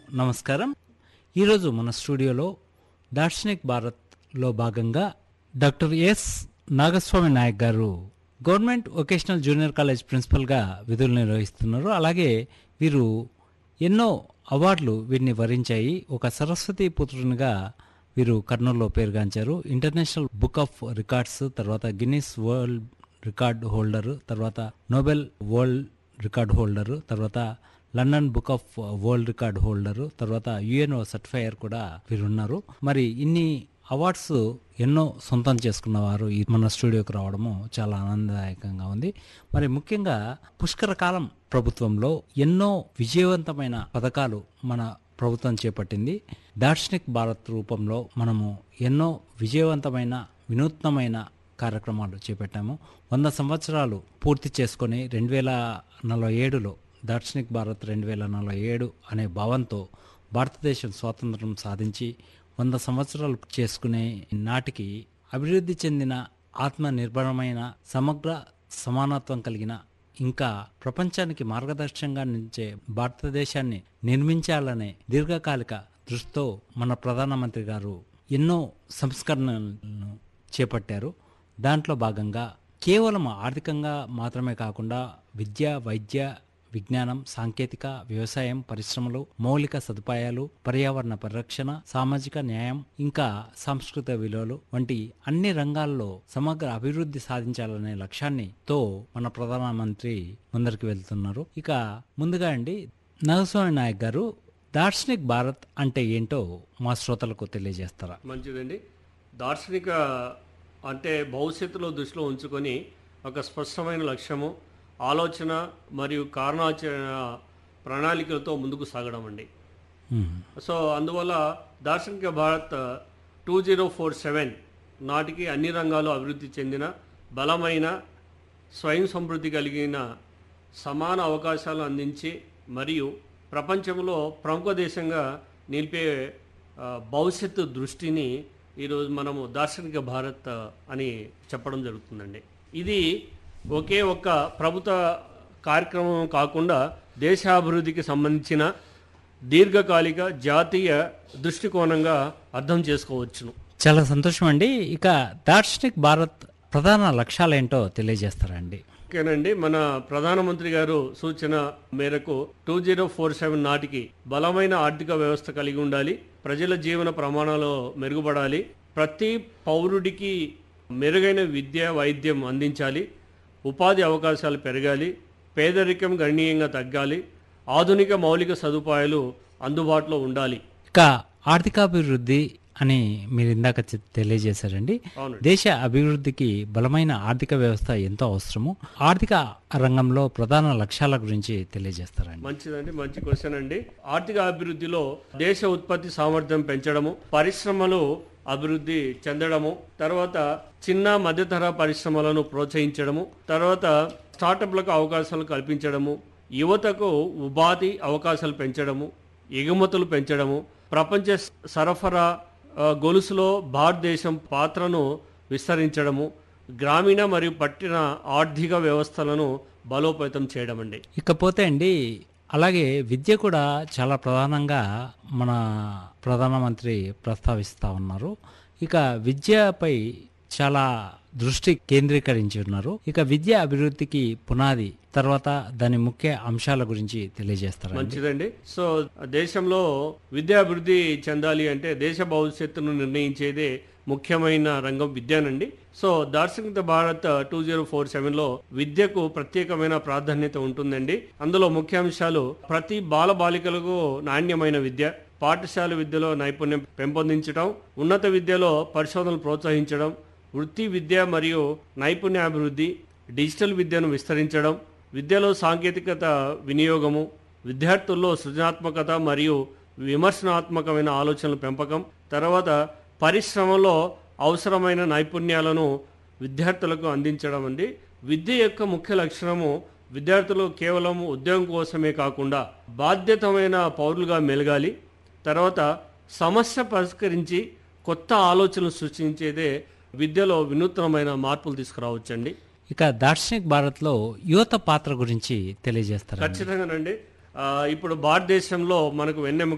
నమస్కారం ఈరోజు మన స్టూడియోలో దార్శనిక్ భారత్లో భాగంగా డాక్టర్ ఎస్ నాగస్వామి నాయక్ గారు గవర్నమెంట్ వొకేషనల్ జూనియర్ కాలేజ్ ప్రిన్సిపల్గా విధులు నిర్వహిస్తున్నారు అలాగే వీరు ఎన్నో అవార్డులు వీరిని వరించాయి ఒక సరస్వతి పుత్రునిగా వీరు కర్నూలులో పేరుగాంచారు ఇంటర్నేషనల్ బుక్ ఆఫ్ రికార్డ్స్ తర్వాత గిన్నిస్ వరల్డ్ రికార్డ్ హోల్డర్ తర్వాత నోబెల్ వరల్డ్ రికార్డ్ హోల్డర్ తర్వాత London book of world record holder తర్వాత యుఎన్ఓ సర్టిఫైయర్ కూడా వీరు ఉన్నారు మరి ఇన్ని అవార్డ్స్ ఎన్నో సొంతం చేసుకున్న వారు ఈ మన స్టూడియోకి రావడము చాలా ఆనందదాయకంగా ఉంది మరి ముఖ్యంగా పుష్కర కాలం ప్రభుత్వంలో ఎన్నో విజయవంతమైన పథకాలు మన ప్రభుత్వం చేపట్టింది దార్శనిక్ భారత్ రూపంలో మనము ఎన్నో విజయవంతమైన వినూత్నమైన కార్యక్రమాలు చేపట్టాము వంద సంవత్సరాలు పూర్తి చేసుకొని రెండు వేల నలభై ఏడులో దార్శనిక్ భారత్ రెండు వేల నలభై ఏడు అనే భావంతో భారతదేశం స్వాతంత్రం సాధించి వంద సంవత్సరాలు చేసుకునే నాటికి అభివృద్ధి చెందిన ఆత్మ నిర్భరమైన సమగ్ర సమానత్వం కలిగిన ఇంకా ప్రపంచానికి మార్గదర్శకంగా నిలిచే భారతదేశాన్ని నిర్మించాలనే దీర్ఘకాలిక దృష్టితో మన ప్రధానమంత్రి గారు ఎన్నో సంస్కరణలను చేపట్టారు దాంట్లో భాగంగా కేవలం ఆర్థికంగా మాత్రమే కాకుండా విద్య వైద్య విజ్ఞానం సాంకేతిక వ్యవసాయం పరిశ్రమలు మౌలిక సదుపాయాలు పర్యావరణ పరిరక్షణ సామాజిక న్యాయం ఇంకా సాంస్కృతిక విలువలు వంటి అన్ని రంగాల్లో సమగ్ర అభివృద్ధి సాధించాలనే లక్ష్యాన్ని తో మన ప్రధానమంత్రి ముందరికి వెళ్తున్నారు ఇక ముందుగా అండి నాగస్వామి నాయక్ గారు దార్శనిక్ భారత్ అంటే ఏంటో మా శ్రోతలకు తెలియజేస్తారా మంచిదండి దార్శనిక అంటే భవిష్యత్తులో దృష్టిలో ఉంచుకొని ఒక స్పష్టమైన లక్ష్యము ఆలోచన మరియు కారణాచరణ ప్రణాళికలతో ముందుకు సాగడం అండి మ్మ్. సో అందువల్ల దార్శనిక Bharat two zero four seven నాటికి అన్ని రంగాలు అభివృద్ధి చెందిన బలమైన స్వయం సమృద్ధి కలిగిన సమాన అవకాశాలు అందించి మరియు ప్రపంచంలో ప్రముఖ దేశంగా నిలిపే ఆ, భవిష్యత్తు దృష్టిని ఈరోజు మనము దార్శనిక భారత్ అని చెప్పడం జరుగుతుందండి ఇది ఒకే ఒక్క ప్రభుత్వ కార్యక్రమం కాకుండా దేశాభివృద్ధికి సంబంధించిన దీర్ఘకాలిక జాతీయ దృష్టికోణంగా అర్థం చేసుకోవచ్చును చాలా సంతోషం అండి ఇక దార్శనిక్ భారత్ ప్రధాన లక్ష్యాలేంటో తెలియజేస్తారా అండి ఓకేనండి మన ప్రధానమంత్రి గారు సూచన మేరకు టూ జీరో ఫోర్ సెవెన్ నాటికి బలమైన ఆర్థిక వ్యవస్థ కలిగి ఉండాలి ప్రజల జీవన ప్రమాణాలు మెరుగుపడాలి ప్రతి పౌరుడికి మెరుగైన విద్య వైద్యం అందించాలి ఉపాధి అవకాశాలు పెరగాలి పేదరికం గణనీయంగా తగ్గాలి ఆధునిక మౌలిక సదుపాయాలు అందుబాటులో ఉండాలి ఇక ఆర్థికాభివృద్ధి అని మీరు ఇందాక చె- తెలియజేశారండి అవునండి. దేశ అభివృద్ధికి బలమైన ఆర్థిక వ్యవస్థ ఎంతో అవసరము ఆర్థిక రంగంలో ప్రధాన లక్ష్యాల గురించి తెలియజేస్తారండి మంచిదండి మంచి క్వశ్చన్ అండి ఆర్థిక అభివృద్ధిలో దేశ ఉత్పత్తి సామర్థ్యం పెంచడము పరిశ్రమలు అభివృద్ధి చెందడము తర్వాత చిన్న మధ్యతర పరిశ్రమలను ప్రోత్సహించడము తర్వాత స్టార్టప్లకు అవకాశాలు కల్పించడము యువతకు ఉపాధి అవకాశాలు పెంచడము ఎగుమతులు పెంచడము ప్రపంచ స- సరఫరా ఆ, గొలుసులో భారతదేశం పాత్రను విస్తరించడము గ్రామీణ మరియు పట్టణ ఆర్థిక వ్యవస్థలను బలోపేతం చేయడం అండి ఇకపోతే అండి అలాగే విద్య కూడా చాలా ప్రధానంగా మన ప్రధానమంత్రి ప్రస్తావిస్తూ ఉన్నారు ఇక విద్యపై చాలా దృష్టి కేంద్రీకరించి ఉన్నారు ఇక విద్య అభివృద్ధికి పునాది తర్వాత దాని ముఖ్య అంశాల గురించి తెలియజేస్తారు మంచిదండి సో దేశంలో విద్యాభివృద్ధి చెందాలి అంటే దేశ భవిష్యత్తును నిర్ణయించేదే ముఖ్యమైన రంగం విద్యానండి సో దార్శనిక భారత్ టూ జీరో ఫోర్ సెవెన్లో విద్యకు ప్రత్యేకమైన ప్రాధాన్యత ఉంటుందండి అందులో ముఖ్యాంశాలు ప్రతి బాల బాలికలకు నాణ్యమైన విద్య పాఠశాల విద్యలో నైపుణ్యం పెంపొందించడం ఉన్నత విద్యలో పరిశోధనలు ప్రోత్సహించడం వృత్తి విద్య మరియు నైపుణ్యాభివృద్ధి డిజిటల్ విద్యను విస్తరించడం విద్యలో సాంకేతికత వినియోగము విద్యార్థుల్లో సృజనాత్మకత మరియు విమర్శనాత్మకమైన ఆలోచనల పెంపకం తర్వాత పరిశ్రమలో అవసరమైన నైపుణ్యాలను విద్యార్థులకు అందించడం అండి విద్య యొక్క ముఖ్య లక్షణము విద్యార్థులు కేవలం ఉద్యోగం కోసమే కాకుండా బాధ్యతమైన పౌరులుగా మెలగాలి తర్వాత సమస్య పరిష్కరించి కొత్త ఆలోచనలు సృష్టించేదే విద్యలో వినూత్నమైన మార్పులు తీసుకురావచ్చండి ఇక దార్శనిక్ భారత్లో యువత పాత్ర గురించి తెలియజేస్తారు ఖచ్చితంగానండి ఆ, ఇప్పుడు భారతదేశంలో మనకు వెన్నెముక